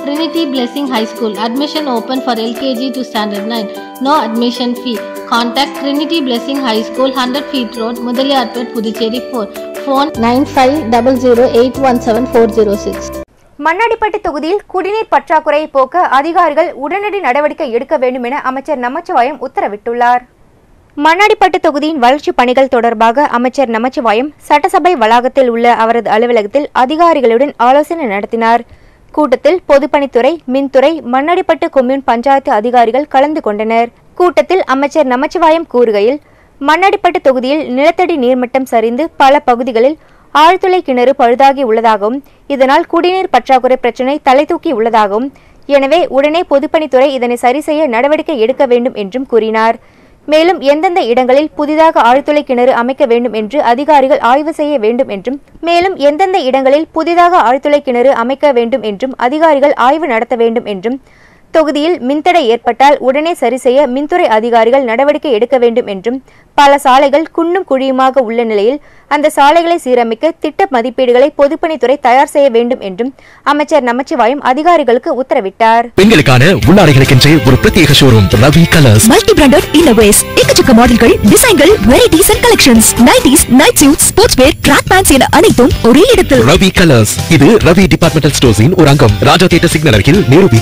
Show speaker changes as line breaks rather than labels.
Trinity Blessing High School. Admission open for LKG to Standard 9. No admission fee. Contact Trinity Blessing High School, 100 feet road, Mudaliarpet, Puducherry 4. Phone 9500817406.
Mannadipattu தொகுதியில் குடிநீர் பற்றாக்குறையை போக்க அதிகாரிகள் உடனடி நடவடிக்கை எடுக்க வேண்டும் என அமைச்சர் நமச்சிவாயம் உத்தரவிட்டுள்ளார் மண்ணாடிப்பட்டு தொகுதியின் வளர்ச்சிப் பணிகள் தொடர்பாக அமைச்சர் நமச்சிவாயம் சட்டசபை வளாகத்தில் உள்ள அவரது அலுவலகத்தில் அதிகாரிகளுடன் ஆலோசனை நடத்தினார் கூட்டத்தில் பொதுப்பணித்துறை மின்துறை மண்ணாடிப்பட்டு கொம்யூன் பஞ்சாயத்து அதிகாரிகள் கலந்து கொண்டனர் கூட்டத்தில் அமைச்சர் நமச்சிவாயம் கூறுகையில் மண்ணாடிப்பட்டு தொகுதியில் நிலத்தடி நீர்மட்டம் சரிந்து பல பகுதிகளில் ஆழ்துளை கிணறு பழுதாகி உள்ளதாகவும் இதனால் குடிநீர் பற்றாக்குறை பிரச்சினை தலை தூக்கி உள்ளதாகவும் எனவே உடனே பொதுப்பணித்துறை இதனை சரி செய்ய நடவடிக்கை எடுக்க வேண்டும் என்றும் கூறினார் மேலும் எந்தெந்த இடங்களில் புதிதாக ஆழ்துளை கிணறு அமைக்க வேண்டும் என்று அதிகாரிகள் ஆய்வு செய்ய வேண்டும் என்றும் மேலும் எந்தெந்த இடங்களில் புதிதாக ஆழ்துளை கிணறு அமைக்க வேண்டும் என்றும் அதிகாரிகள் ஆய்வு நடத்த வேண்டும் என்றும் தொகுதியில் மின்தடை ஏற்பட்டால் உடனே சரி செய்ய மின்துறை அதிகாரிகள் நடவடிக்கை எடுக்க வேண்டும் என்றும் பல சாலைகள் குன்னும் குழியுமாக உள்ள நிலையில் அந்த சாலைகளை சீரமைக்க திட்ட மதிப்பீடுகளை பொதுப்பணித்துறை தயார் செய்ய வேண்டும் என்றும் அமைச்சர் நமச்சிவாயம் அதிகாரிகளுக்கு உத்தரவிட்டார்
பெண்களுக்கான உள்ளாடைகளுக்கென்றே ஒரு பிரத்யேக showroom Ravi colours
multi branded innerwears எக்கச்சக்க மாடல்கள் டிசைன்கள் varieties and collections nighties night suit sports wear track pants என அனைத்தும் ஒரே இடத்தில்
ரவி கலர்ஸ் இது ரவி டிபார்ட்மெண்டல் ஸ்டோர்ஸின் ஒரு அங்கம் ராஜா தியேட்டர் சிக்னல் அருகில் நேரு